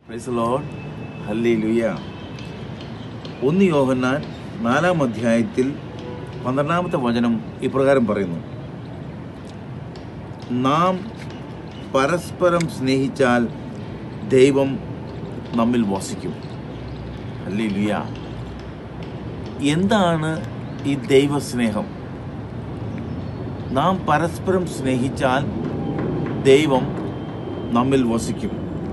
praise Lord hallelujah ഒന്ന് യോഹന്നാൻ നാലാം അധ്യായത്തിൽ പന്ത്രണ്ടാമത്തെ വചനം ഇപ്രകാരം പറയുന്നു നാം പരസ്പരം സ്നേഹിച്ചാൽ ദൈവം നമ്മിൽ വസിക്കും ഹല്ലേലൂയ എന്താണ് ഈ ദൈവസ്നേഹം നാം പരസ്പരം സ്നേഹിച്ചാൽ ദൈവം നമ്മിൽ വസിക്കും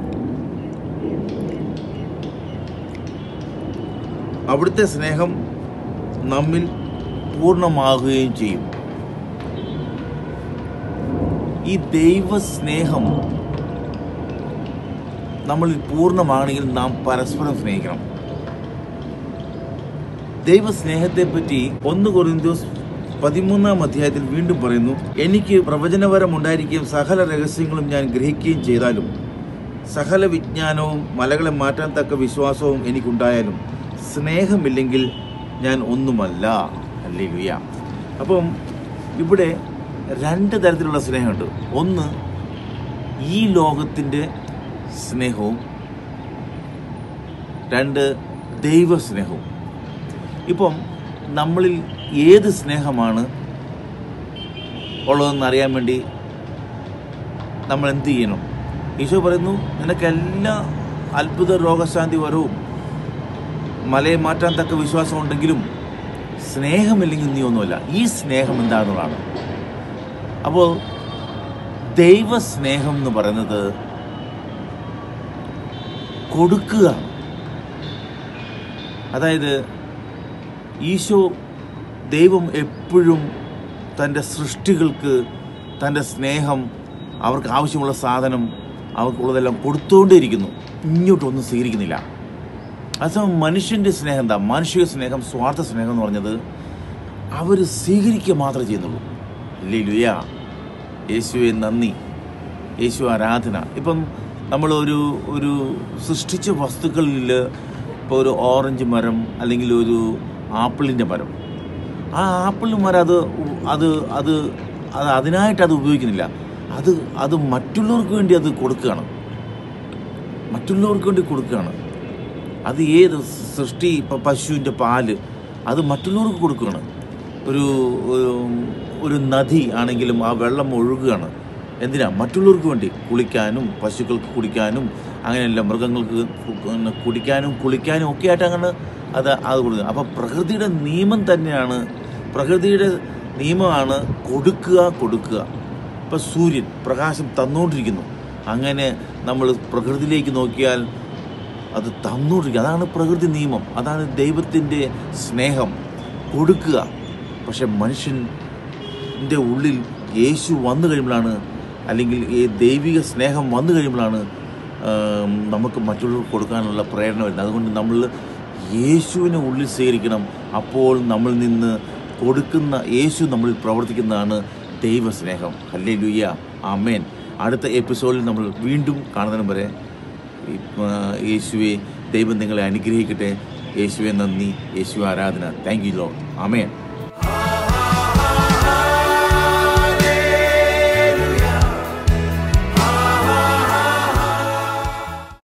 അവിടുത്തെ സ്നേഹം നമ്മിൽ പൂർണ്ണമാകുകയും ചെയ്യും ഈ ദൈവസ്നേഹം നമ്മളിൽ പൂർണ്ണമാണെങ്കിൽ നാം പരസ്പരം സ്നേഹിക്കണം ദൈവസ്നേഹത്തെ പറ്റി ഒന്ന് കൊറിന്തോസ് പതിമൂന്നാം അധ്യായത്തിൽ വീണ്ടും പറയുന്നു എനിക്ക് പ്രവചനപരം ഉണ്ടായിരിക്കുകയും സകല രഹസ്യങ്ങളും ഞാൻ ഗ്രഹിക്കുകയും ചെയ്താലും സകല വിജ്ഞാനവും മലകളെ മാറ്റാൻ തക്ക വിശ്വാസവും എനിക്കുണ്ടായാലും സ്നേഹമില്ലെങ്കിൽ ഞാൻ ഒന്നുമല്ല അല്ലേലുയ അപ്പം ഇവിടെ രണ്ട് തരത്തിലുള്ള സ്നേഹമുണ്ട് ഒന്ന് ഈ ലോകത്തിൻ്റെ സ്നേഹവും രണ്ട് ദൈവസ്നേഹവും ഇപ്പം നമ്മളിൽ ഏത് സ്നേഹമാണ് ഉള്ളതെന്ന് അറിയാൻ വേണ്ടി നമ്മൾ എന്ത് ചെയ്യണം ഈശോ പറയുന്നു നിനക്കെല്ലാ അത്ഭുത രോഗശാന്തി വരവും മലയെ മാറ്റാൻ തക്ക വിശ്വാസം ഉണ്ടെങ്കിലും സ്നേഹമില്ലെങ്കിൽ നീ ഒന്നുമല്ല ഈ സ്നേഹം എന്താണെന്നുള്ളതാണ് അപ്പോൾ ദൈവസ്നേഹം എന്ന് പറയുന്നത് കൊടുക്കുക അതായത് ഈശോ ദൈവം എപ്പോഴും തൻ്റെ സൃഷ്ടികൾക്ക് തൻ്റെ സ്നേഹം അവർക്ക് ആവശ്യമുള്ള സാധനം അവർക്കുള്ളതെല്ലാം കൊടുത്തുകൊണ്ടേയിരിക്കുന്നു ഇങ്ങോട്ടൊന്നും സ്വീകരിക്കുന്നില്ല അതേസമയം മനുഷ്യൻ്റെ സ്നേഹം എന്താ മാനുഷിക സ്നേഹം സ്വാർത്ഥ സ്നേഹം എന്ന് പറഞ്ഞത് അവർ സ്വീകരിക്കുക മാത്രമേ ചെയ്യുന്നുള്ളൂ ഇല്ലേ ലുയാ യേശുവെ നന്ദി യേശു ആരാധന ഇപ്പം നമ്മൾ ഒരു ഒരു സൃഷ്ടിച്ച വസ്തുക്കളിൽ ഇപ്പോൾ ഒരു ഓറഞ്ച് മരം അല്ലെങ്കിൽ ഒരു ആപ്പിളിൻ്റെ മരം ആ ആപ്പിൾ മരം അത് ഉ- അത് അത് അത് അതിനായിട്ട് അത് ഉപയോഗിക്കുന്നില്ല അത് അത് മറ്റുള്ളവർക്ക് വേണ്ടി അത് കൊടുക്കുകയാണ് മറ്റുള്ളവർക്ക് വേണ്ടി കൊടുക്കുകയാണ് അത് ഏത് സൃഷ്ടി ഇപ്പം പശുവിൻ്റെ പാല് അത് മറ്റുള്ളവർക്ക് കൊടുക്കുകയാണ് ഒരു ഒരു- ഒരു നദി ആണെങ്കിലും ആ വെള്ളം ഒഴുകുകയാണ് എന്തിനാ മറ്റുള്ളവർക്ക് വേണ്ടി കുളിക്കാനും പശുക്കൾക്ക് കുടിക്കാനും അങ്ങനെയല്ല മൃഗങ്ങൾക്ക് കു- പിന്നെ കുടിക്കാനും കുളിക്കാനും ഒക്കെ ആയിട്ട് അങ്ങനെ അത് അത് കൊടുക്കുക അപ്പം പ്രകൃതിയുടെ നിയമം തന്നെയാണ് പ്രകൃതിയുടെ നിയമമാണ് കൊടുക്കുക കൊടുക്കുക ഇപ്പം സൂര്യൻ പ്രകാശം തന്നുകൊണ്ടിരിക്കുന്നു അങ്ങനെ നമ്മൾ പ്രകൃതിയിലേക്ക് നോക്കിയാൽ അത് തന്നുകൊണ്ടിരിക്കുക അതാണ് പ്രകൃതി നിയമം അതാണ് ദൈവത്തിൻ്റെ സ്നേഹം കൊടുക്കുക പക്ഷെ മനുഷ്യൻ്റെ ഉള്ളിൽ യേശു വന്നു കഴിയുമ്പോഴാണ് അല്ലെങ്കിൽ ഈ ദൈവിക സ്നേഹം വന്നു കഴിയുമ്പോഴാണ് ആം, നമുക്ക് മറ്റുള്ളവർക്ക് കൊടുക്കാനുള്ള പ്രേരണ വരുന്നത് അതുകൊണ്ട് നമ്മൾ യേശുവിനെ ഉള്ളിൽ സ്വീകരിക്കണം അപ്പോൾ നമ്മൾ നിന്ന് കൊടുക്കുന്ന യേശു നമ്മളിൽ പ്രവർത്തിക്കുന്നതാണ് ദൈവസ്നേഹം അല്ലേ ലുയ്യ ആമേൻ അടുത്ത എപ്പിസോഡിൽ നമ്മൾ വീണ്ടും കാണുന്നതിന് വരെ ഈ, ആ, യേശുവെ ദൈവം നിങ്ങളെ അനുഗ്രഹിക്കട്ടെ യേശുവെ നന്ദി യേശു ആരാധന താങ്ക് യു ലോ ആമേൻ